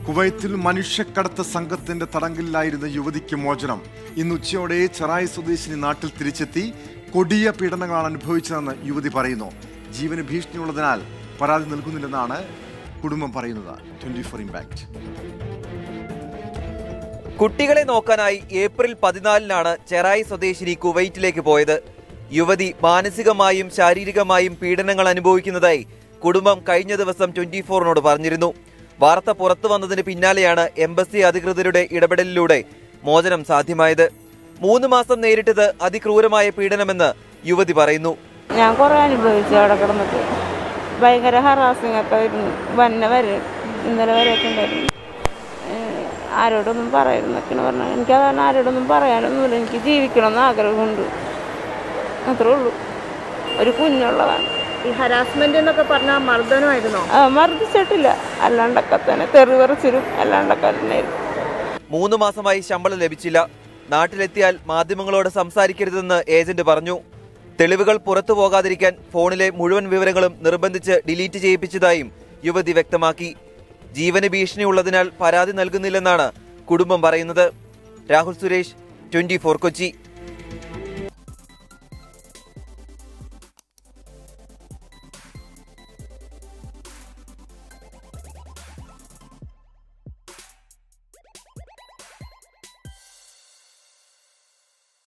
കുവൈത്തിൽ മനുഷ്യക്കടത്ത് സംഘത്തിന്റെ തടങ്കലിലായിരുന്ന യുവതിക്ക് മോചനം ഇന്ന് ഉച്ചയോടെ ചെറായി സ്വദേശിനി നാട്ടിൽ തിരിച്ചെത്തി കൊടിയ പീഡനങ്ങളാണ് അനുഭവിച്ചതെന്ന് യുവതി പറയുന്നു ജീവന് ഭീഷണിയുള്ളതിനാൽ പരാതി നൽകുന്നില്ലെന്നാണ് കുടുംബം പറയുന്നത് ട്വന്റി ഫോർ ഇമ്പാക്ട് കുട്ടികളെ നോക്കാനായി ഏപ്രിൽ പതിനാലിനാണ് ചെറായി സ്വദേശിനി കുവൈറ്റിലേക്ക് പോയത് യുവതി മാനസികമായും ശാരീരികമായും പീഡനങ്ങൾ അനുഭവിക്കുന്നതായി കുടുംബം കഴിഞ്ഞ ദിവസം ട്വന്റി ഫോറിനോട് പറഞ്ഞിരുന്നു വാർത്ത പുറത്തു വന്നതിന് പിന്നാലെയാണ് എംബസി അധികൃതരുടെ ഇടപെടലിലൂടെ മോചനം സാധ്യമായത് മൂന്ന് മാസം നേരിട്ടത് അതിക്രൂരമായ പീഡനമെന്ന് യുവതി പറയുന്നു ഞാൻ കുറേ അനുഭവിച്ചു അവിടെ കിടന്നിട്ട് ഭയങ്കര ഹറാസിങ് ഒക്കെ ആയിരുന്നു വന്ന വരെ ഇന്നലെ വരെയൊക്കെ ഉണ്ടായിരുന്നു ഏഹ് ആരോടൊന്നും പറയരുന്നൊക്കെയാണ് പറഞ്ഞത് എനിക്ക് അതാണ് ആരോടൊന്നും പറയാനൊന്നുമില്ല എനിക്ക് ജീവിക്കണമെന്ന് ആഗ്രഹമുണ്ട് അത്രേ ഉള്ളൂ ഒരു കുഞ്ഞുള്ളതാണ് ഈ ഹരാസ്മെന്റ് എന്നൊക്കെ പറഞ്ഞാൽ മർദ്ദനമായിരുന്നോ ആ, മർദ്ദിച്ചിട്ടില്ല അല്ലാണ്ടൊക്കെ തന്നെ തെറി പറിച്ചിരും അല്ലാണ്ടൊക്കെ തന്നെയായിരുന്നു മൂന്ന് മാസമായി ശമ്പളം ലഭിച്ചില്ല നാട്ടിലെത്തിയാൽ മാധ്യമങ്ങളോട് സംസാരിക്കരുതെന്ന് ഏജന്റ് പറഞ്ഞു തെളിവുകൾ പുറത്തു പോകാതിരിക്കാൻ ഫോണിലെ മുഴുവൻ വിവരങ്ങളും നിർബന്ധിച്ച് ഡിലീറ്റ് ചെയ്യിപ്പിച്ചതായും യുവതി വ്യക്തമാക്കി ജീവന് ഭീഷണിയുള്ളതിനാൽ പരാതി നൽകുന്നില്ലെന്നാണ് കുടുംബം പറയുന്നത് രാഹുൽ സുരേഷ് ട്വന്റി കൊച്ചി